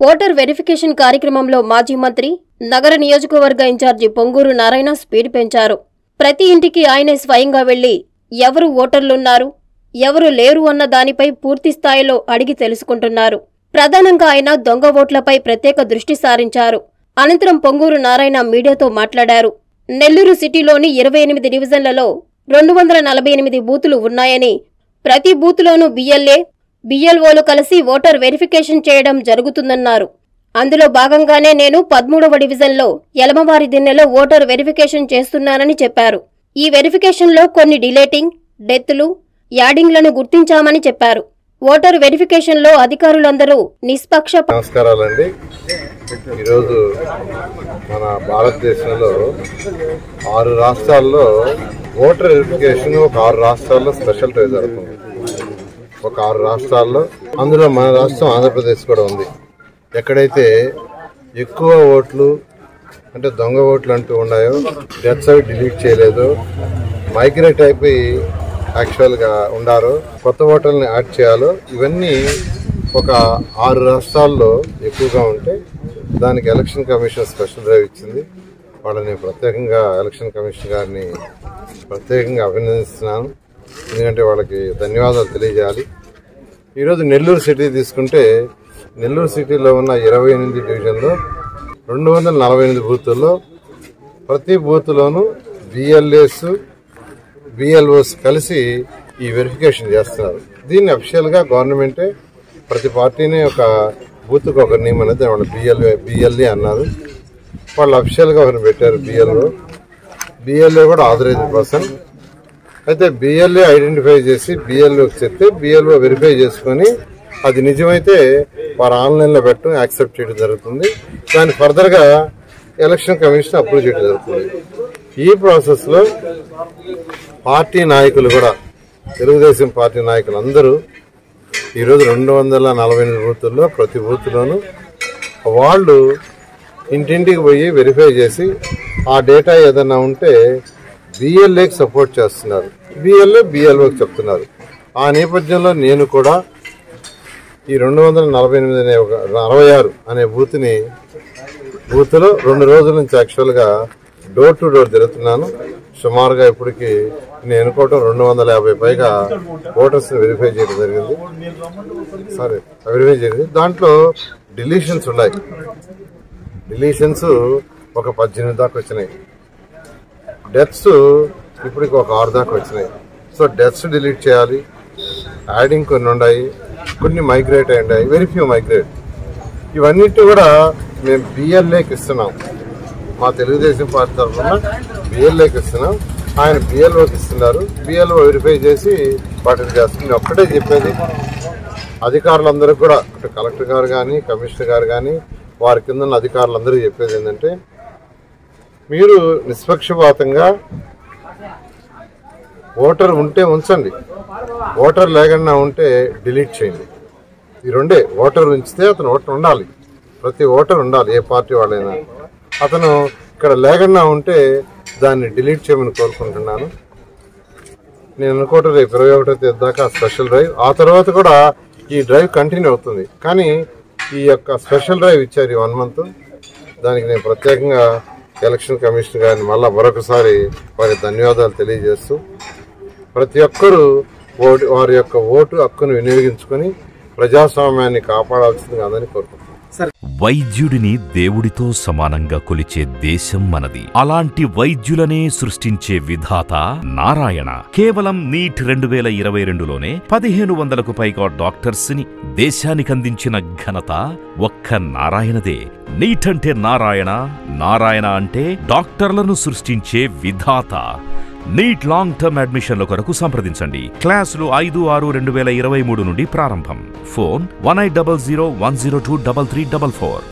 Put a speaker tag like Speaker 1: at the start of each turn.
Speaker 1: voter verification కార్యక్రమంలో మాజీ మంత్రి నగర నియోజకవర్గ ఇన్ఛార్జి పొంగూరు నారాయణ స్పీడ్ పెంచారు ప్రతి ఇంటికి ఆయనే స్వయంగా వెళ్లి ఎవరు ఓటర్లున్నారు ఎవరు లేరు అన్న దానిపై పూర్తి స్థాయిలో అడిగి తెలుసుకుంటున్నారు ప్రధానంగా ఆయన దొంగ ఓట్లపై ప్రత్యేక దృష్టి సారించారు అనంతరం పొంగూరు నారాయణ మీడియాతో మాట్లాడారు నెల్లూరు సిటీలోని ఇరవై ఎనిమిది డివిజన్లలో రెండు వందల నలభై ఎనిమిది బూతులు ఉన్నాయని ప్రతి బూతులోనూ బిఎల్ఏ బిఎల్ఓలు కలిసి ఓటర్ వెరిఫికేషన్ చేయడం జరుగుతుందన్నారు అందులో భాగంగానే నేను పదమూడవ డివిజన్లో యలమవారి దిన్నెలో ఓటర్ వెరిఫికేషన్ చేస్తున్నానని చెప్పారు ఈ వెరిఫికేషన్లో కొన్ని డిలేటింగ్ డెత్లు యాడింగ్లను గుర్తించామని చెప్పారు ఓటర్ వెరిఫికేషన్లో అధికారులందరూ నిష్పక్ష
Speaker 2: నమస్కారాలండి ఈరోజు మన భారతదేశంలో ఆరు రాష్ట్రాల్లో ఓటర్ వెరిఫికేషన్ ఒక ఆరు రాష్ట్రాల్లో స్పెషల్ డ్రైవ్ జరుగుతుంది ఒక ఆరు రాష్ట్రాల్లో అందులో మన రాష్ట్రం ఆంధ్రప్రదేశ్ కూడా ఉంది ఎక్కడైతే ఎక్కువ ఓట్లు అంటే దొంగ ఓట్లు అంటూ ఉన్నాయో డెత్స్ అవి డిలీట్ చేయలేదు మైగ్రేట్ అయిపోయి యాక్చువల్గా ఉండారో కొత్త ఓటర్ని యాడ్ చేయాలో ఇవన్నీ ఒక ఆరు రాష్ట్రాల్లో ఎక్కువగా ఉంటే దానికి ఎలక్షన్ కమిషన్ స్పెషల్ డ్రైవ్ ఇచ్చింది వాళ్ళని ప్రత్యేకంగా ఎలక్షన్ కమిషన్ గారిని ప్రత్యేకంగా అభినందిస్తున్నాను ఎందుకంటే వాళ్ళకి ధన్యవాదాలు తెలియజేయాలి ఈరోజు నెల్లూరు సిటీ తీసుకుంటే నెల్లూరు సిటీలో ఉన్న ఇరవై ఎనిమిది డివిజన్లో రెండు వందల నలభై ఎనిమిది బూతుల్లో ప్రతి బూత్లోనూ బిఎల్ఏస్ బిఎల్ఓస్ కలిసి ఈ వెరిఫికేషన్ చేస్తున్నారు దీన్ని అఫిషియల్గా గవర్నమెంటే ప్రతి పార్టీని ఒక బూత్కి ఒక నేమ్ అనేది వాళ్ళు బిఎల్ఏ బిఎల్ఏ అన్నారు వాళ్ళు అఫిషియల్గా ఒకరిని పెట్టారు బిఎల్ఓ బిఎల్ఏ కూడా ఆథరైజ్డ్ పర్సన్ అయితే బిఎల్ఏ ఐడెంటిఫై చేసి బిఎల్ఓకి చెప్తే బిఎల్ఓ వెరిఫై చేసుకొని అది నిజమైతే వారు ఆన్లైన్లో పెట్టడం యాక్సెప్ట్ చేయడం జరుగుతుంది దాన్ని ఫర్దర్గా ఎలక్షన్ కమిషన్ అప్రూవ్ చేయడం జరుగుతుంది ఈ ప్రాసెస్లో పార్టీ నాయకులు కూడా తెలుగుదేశం పార్టీ నాయకులు అందరూ ఈరోజు రెండు వందల నలభై ఎనిమిది బూతుల్లో ప్రతి బూత్లోనూ వాళ్ళు ఇంటింటికి పోయి వెరిఫై చేసి ఆ డేటా ఏదైనా ఉంటే బిఎల్ఏకి సపోర్ట్ చేస్తున్నారు బిఎల్ఏ బిఎల్ఓకి చెప్తున్నారు ఆ నేపథ్యంలో నేను కూడా ఈ రెండు వందల నలభై ఎనిమిది అనే ఒక అరవై ఆరు అనే బూత్ని బూత్లో రెండు రోజుల నుంచి యాక్చువల్గా డోర్ టు డోర్ తిరుగుతున్నాను సుమారుగా ఇప్పటికి నేను అనుకోవటం రెండు వందల యాభై పైగా ఓటర్స్ వెరిఫై చేయడం జరిగింది సరే వెరిఫై జరిగింది దాంట్లో డిలీషన్స్ ఉన్నాయి డిలీషన్స్ ఒక పద్దెనిమిది దాకా వచ్చినాయి డెత్స్ ఇప్పటికి ఒక ఆరు దాకా వచ్చినాయి సో డెత్స్ డిలీట్ చేయాలి యాడింగ్ కొన్ని ఉన్నాయి కొన్ని మైగ్రేట్ అయి ఉన్నాయి వెరీ ఫ్యూ మైగ్రేట్ ఇవన్నిటి కూడా మేము బిఎల్ఏకి ఇస్తున్నాం మా తెలుగుదేశం పార్టీ తరఫున బిఎల్ఏకి ఇస్తున్నాం ఆయన బిఎల్ఓకి ఇస్తున్నారు బిఎల్ఓ వెరిఫై చేసి వాటిని చేస్తుంది నేను ఒక్కటే చెప్పేది అధికారులందరూ కూడా అటు కలెక్టర్ గారు కానీ కమిషనర్ గారు కానీ వారి కింద ఉన్న అధికారులందరూ చెప్పేది ఏంటంటే మీరు నిష్పక్షపాతంగా ఓటర్ ఉంటే ఉంచండి ఓటర్ లేకుండా ఉంటే డిలీట్ చేయండి ఈ రెండే ఓటర్ ఉంచితే అతను ఓటర్ ఉండాలి ప్రతి ఓటర్ ఉండాలి ఏ పార్టీ వాళ్ళైనా అతను ఇక్కడ లేకుండా ఉంటే దాన్ని డిలీట్ చేయమని కోరుకుంటున్నాను నేను అనుకోవటం రేపు ఇరవై ఒకటో తేదీ దాకా స్పెషల్ డ్రైవ్ ఆ తర్వాత కూడా ఈ డ్రైవ్ కంటిన్యూ అవుతుంది కానీ ఈ యొక్క స్పెషల్ డ్రైవ్ ఇచ్చారు ఈ వన్ మంత్ దానికి నేను ప్రత్యేకంగా ఎలక్షన్ కమిషన్ గారిని మళ్ళా మరొకసారి వారికి ధన్యవాదాలు తెలియజేస్తూ ప్రతి ఒక్కరూ ఓటు వారి యొక్క ఓటు హక్కును వినియోగించుకొని ప్రజాస్వామ్యాన్ని కాపాడాల్సిందిగా అందరినీ కోరుకుంటున్నాను
Speaker 3: వైద్యుడిని దేవుడితో సమానంగా కొలిచే దేశం మనది అలాంటి వైద్యులనే సృష్టించే విధాత నారాయణ కేవలం నీట్ రెండు వేల ఇరవై రెండులోనే పదిహేను వందలకు పైగా డాక్టర్స్ ని దేశానికి అందించిన ఘనత ఒక్క నారాయణదే నీట్ అంటే నారాయణ నారాయణ అంటే డాక్టర్లను సృష్టించే విధాత నీట్ లాంగ్ టర్మ్ అడ్మిషన్ల కొరకు సంప్రదించండి క్లాసులు ఐదు ఆరు రెండు వేల ఇరవై మూడు నుండి ప్రారంభం phone one eight double zero one zero two double three double four